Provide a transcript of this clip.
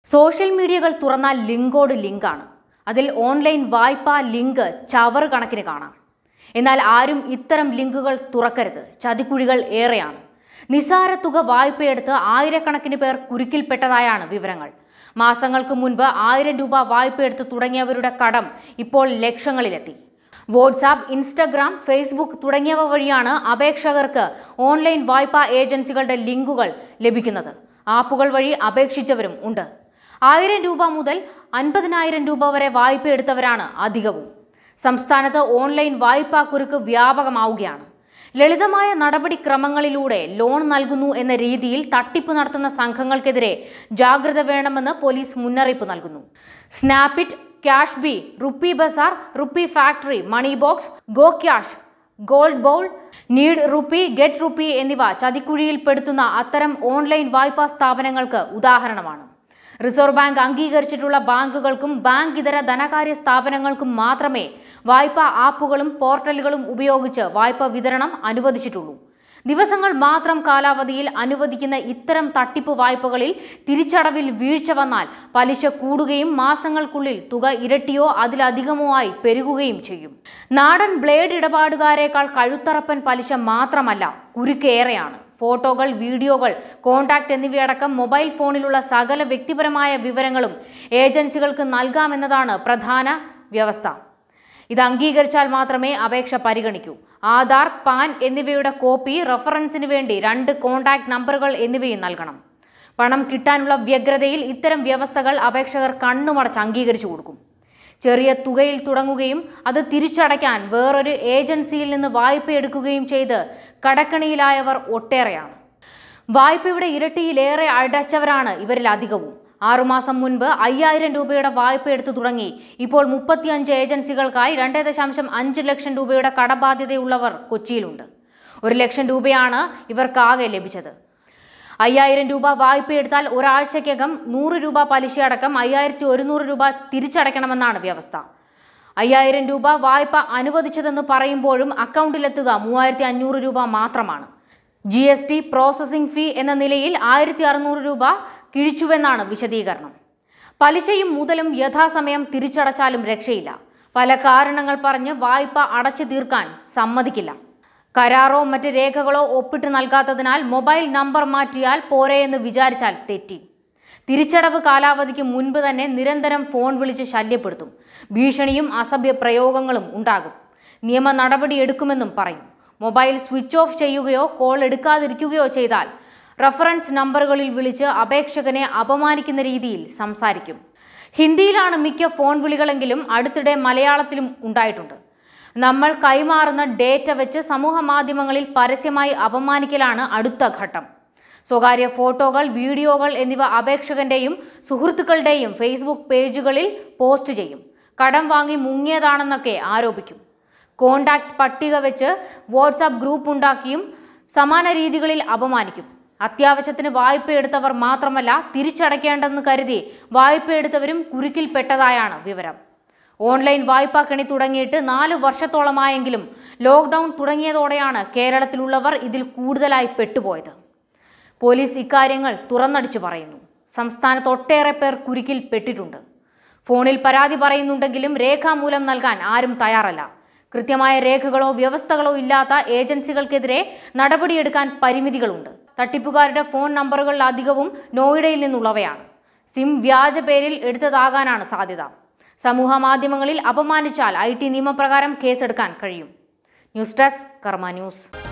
social മീഡിയകൾ തുറന്നാൽ ലിങ്കോട് ലിങ്കാണ് അതിൽ ഓൺലൈൻ വായ്പാ ലിങ്ക് ചവറ് കണക്കിന് കാണാം എന്നാൽ ആരും ഇത്തരം ലിങ്കുകൾ തുറക്കരുത് ചതിക്കുഴികൾ ഏറെയാണ് നിസാര തുക വായ്പയെടുത്ത് ആയിരക്കണക്കിന് പേർ കുരുക്കിൽപ്പെട്ടതായാണ് വിവരങ്ങൾ മാസങ്ങൾക്ക് മുൻപ് ആയിരം രൂപ വായ്പയെടുത്ത് തുടങ്ങിയവരുടെ കടം ഇപ്പോൾ ലക്ഷങ്ങളിലെത്തി വാട്സാപ്പ് ഇൻസ്റ്റഗ്രാം ഫേസ്ബുക്ക് തുടങ്ങിയവ വഴിയാണ് അപേക്ഷകർക്ക് ഓൺലൈൻ വായ്പാ ഏജൻസികളുടെ ലിങ്കുകൾ ലഭിക്കുന്നത് ആപ്പുകൾ വഴി അപേക്ഷിച്ചവരും ഉണ്ട് ആയിരം രൂപ മുതൽ അൻപതിനായിരം രൂപ വരെ വായ്പ എടുത്തവരാണ് അധികവും സംസ്ഥാനത്ത് ഓൺലൈൻ വായ്പാ കുരുക്ക് വ്യാപകമാവുകയാണ് ലളിതമായ നടപടിക്രമങ്ങളിലൂടെ ലോൺ നൽകുന്നു എന്ന രീതിയിൽ തട്ടിപ്പ് നടത്തുന്ന സംഘങ്ങൾക്കെതിരെ ജാഗ്രത വേണമെന്ന് പോലീസ് മുന്നറിയിപ്പ് നൽകുന്നു snapit cash B rupee bazaar rupee factory money box go cash gold bowl need rupee get rupee എന്നിവ ചതിക്കുഴിയിൽപ്പെടുത്തുന്ന അത്തരം ഓൺലൈൻ വായ്പാ സ്ഥാപനങ്ങൾക്ക് ഉദാഹരണമാണ് റിസർവ് ബാങ്ക് അംഗീകരിച്ചിട്ടുള്ള ബാങ്കുകൾക്കും ബാങ്ക് ഇതര ധനകാര്യ സ്ഥാപനങ്ങൾക്കും മാത്രമേ വായ്പാ ആപ്പുകളും പോർട്ടലുകളും ഉപയോഗിച്ച് വായ്പ വിതരണം അനുവദിച്ചിട്ടുള്ളൂ ദിവസങ്ങൾ മാത്രം കാലാവധിയിൽ അനുവദിക്കുന്ന ഇത്തരം തട്ടിപ്പ് വായ്പകളിൽ തിരിച്ചടവിൽ വീഴ്ച വന്നാൽ പലിശ കൂടുകയും മാസങ്ങൾക്കുള്ളിൽ തുക ഇരട്ടിയോ അതിലധികമോ ആയി പെരുകുകയും ചെയ്യും നാടൻ ബ്ലേഡ് ഇടപാടുകാരേക്കാൾ കഴുത്തറപ്പൻ പലിശ മാത്രമല്ല കുരുക്കേറെയാണ് ഫോട്ടോകൾ വീഡിയോകൾ കോണ്ടാക്ട് എന്നിവയടക്കം മൊബൈൽ ഫോണിലുള്ള സകല വ്യക്തിപരമായ വിവരങ്ങളും ഏജൻസികൾക്ക് നൽകാമെന്നതാണ് പ്രധാന വ്യവസ്ഥ ഇത് അംഗീകരിച്ചാൽ മാത്രമേ അപേക്ഷ പരിഗണിക്കൂ ആധാർ പാൻ എന്നിവയുടെ കോപ്പി റഫറൻസിന് വേണ്ടി രണ്ട് കോണ്ടാക്ട് നമ്പറുകൾ എന്നിവയും നൽകണം പണം കിട്ടാനുള്ള വ്യഗ്രതയിൽ ഇത്തരം വ്യവസ്ഥകൾ അപേക്ഷകർ കണ്ണുമടച്ച് അംഗീകരിച്ചു കൊടുക്കും ചെറിയ തുകയിൽ തുടങ്ങുകയും അത് തിരിച്ചടയ്ക്കാൻ വേറൊരു ഏജൻസിയിൽ നിന്ന് വായ്പ എടുക്കുകയും ചെയ്ത് കടക്കണിയിലായവർ ഒട്ടേറെയാണ് വായ്പയുടെ ഇരട്ടിയിലേറെ അടച്ചവരാണ് ഇവരിൽ അധികവും ആറുമാസം മുൻപ് അയ്യായിരം രൂപയുടെ വായ്പ എടുത്തു തുടങ്ങി ഇപ്പോൾ മുപ്പത്തിയഞ്ച് ഏജൻസികൾക്കായി രണ്ടേ ദശാംശം അഞ്ച് ലക്ഷം രൂപയുടെ കടബാധ്യതയുള്ളവർ കൊച്ചിയിലുണ്ട് ഒരു ലക്ഷം രൂപയാണ് ഇവർക്കാകെ ലഭിച്ചത് അയ്യായിരം രൂപ വായ്പ എടുത്താൽ ഒരാഴ്ചയ്ക്കകം നൂറ് രൂപ പലിശയടക്കം അയ്യായിരത്തി ഒരുന്നൂറ് രൂപ തിരിച്ചടയ്ക്കണമെന്നാണ് വ്യവസ്ഥ അയ്യായിരം രൂപ വായ്പ അനുവദിച്ചതെന്ന് പറയുമ്പോഴും അക്കൗണ്ടിലെത്തുക മൂവായിരത്തി അഞ്ഞൂറ് രൂപ മാത്രമാണ് G S T processing fee എന്ന നിലയിൽ ആയിരത്തി അറുന്നൂറ് രൂപ കിഴിച്ചുവെന്നാണ് വിശദീകരണം പലിശയും മുതലും യഥാസമയം തിരിച്ചടച്ചാലും രക്ഷയില്ല പല കാരണങ്ങൾ പറഞ്ഞ് വായ്പ അടച്ചു തീർക്കാൻ സമ്മതിക്കില്ല കരാറോ മറ്റ് രേഖകളോ ഒപ്പിട്ട് നൽകാത്തതിനാൽ മൊബൈൽ നമ്പർ മാറ്റിയാൽ പോരെയെന്ന് വിചാരിച്ചാൽ തെറ്റി തിരിച്ചടവ് കാലാവധിക്ക് മുൻപ് തന്നെ നിരന്തരം ഫോൺ വിളിച്ച് ശല്യപ്പെടുത്തും ഭീഷണിയും അസഭ്യ പ്രയോഗങ്ങളും ഉണ്ടാകും നിയമ നടപടി എടുക്കുമെന്നും പറയും മൊബൈൽ സ്വിച്ച് ഓഫ് ചെയ്യുകയോ കോൾ എടുക്കാതിരിക്കുകയോ ചെയ്താൽ റഫറൻസ് നമ്പറുകളിൽ വിളിച്ച് അപേക്ഷകനെ അപമാനിക്കുന്ന രീതിയിൽ സംസാരിക്കും ഹിന്ദിയിലാണ് മിക്ക ഫോൺ വിളികളെങ്കിലും അടുത്തിടെ മലയാളത്തിലും ഉണ്ടായിട്ടുണ്ട് നമ്മൾ കൈമാറുന്ന ഡേറ്റ വെച്ച് സമൂഹ മാധ്യമങ്ങളിൽ പരസ്യമായി അപമാനിക്കലാണ് അടുത്ത ഘട്ടം സ്വകാര്യ ഫോട്ടോകൾ വീഡിയോകൾ എന്നിവ അപേക്ഷകന്റെയും സുഹൃത്തുക്കളുടെയും ഫേസ്ബുക്ക് പേജുകളിൽ പോസ്റ്റ് ചെയ്യും കടം വാങ്ങി മുങ്ങിയതാണെന്നൊക്കെ ആരോപിക്കും കോണ്ടാക്ട് പട്ടിക വെച്ച് വാട്സാപ്പ് ഗ്രൂപ്പ് ഉണ്ടാക്കിയും സമാന രീതികളിൽ അപമാനിക്കും അത്യാവശ്യത്തിന് വായ്പ എടുത്തവർ മാത്രമല്ല തിരിച്ചടയ്ക്കേണ്ടെന്ന് കരുതി വായ്പ എടുത്തവരും കുരുക്കിൽപ്പെട്ടതായാണ് വിവരം ഓൺലൈൻ വായ്പാ കെണി തുടങ്ങിയിട്ട് നാല് വർഷത്തോളമായെങ്കിലും ലോക്ക്ഡൌൺ തുടങ്ങിയതോടെയാണ് കേരളത്തിലുള്ളവർ ഇതിൽ കൂടുതലായി പെട്ടുപോയത് പോലീസ് ഇക്കാര്യങ്ങൾ തുറന്നടിച്ചു പറയുന്നു സംസ്ഥാനത്ത് ഒട്ടേറെ പേർ കുരുക്കിൽ പെട്ടിട്ടുണ്ട് ഫോണിൽ പരാതി പറയുന്നുണ്ടെങ്കിലും രേഖാമൂലം നൽകാൻ ആരും തയ്യാറല്ല കൃത്യമായ രേഖകളോ വ്യവസ്ഥകളോ ഇല്ലാത്ത ഏജൻസികൾക്കെതിരെ നടപടിയെടുക്കാൻ പരിമിതികളുണ്ട് തട്ടിപ്പുകാരുടെ ഫോൺ നമ്പറുകൾ അധികവും നോയിഡയിൽ നിന്നുള്ളവയാണ് സിം വ്യാജ പേരിൽ എടുത്തതാകാനാണ് സാധ്യത സമൂഹ മാധ്യമങ്ങളിൽ അപമാനിച്ചാൽ ഐ ടി നിയമപ്രകാരം കേസെടുക്കാൻ കഴിയും ന്യൂസ് ഡെസ്ക് കർമ്മ ന്യൂസ്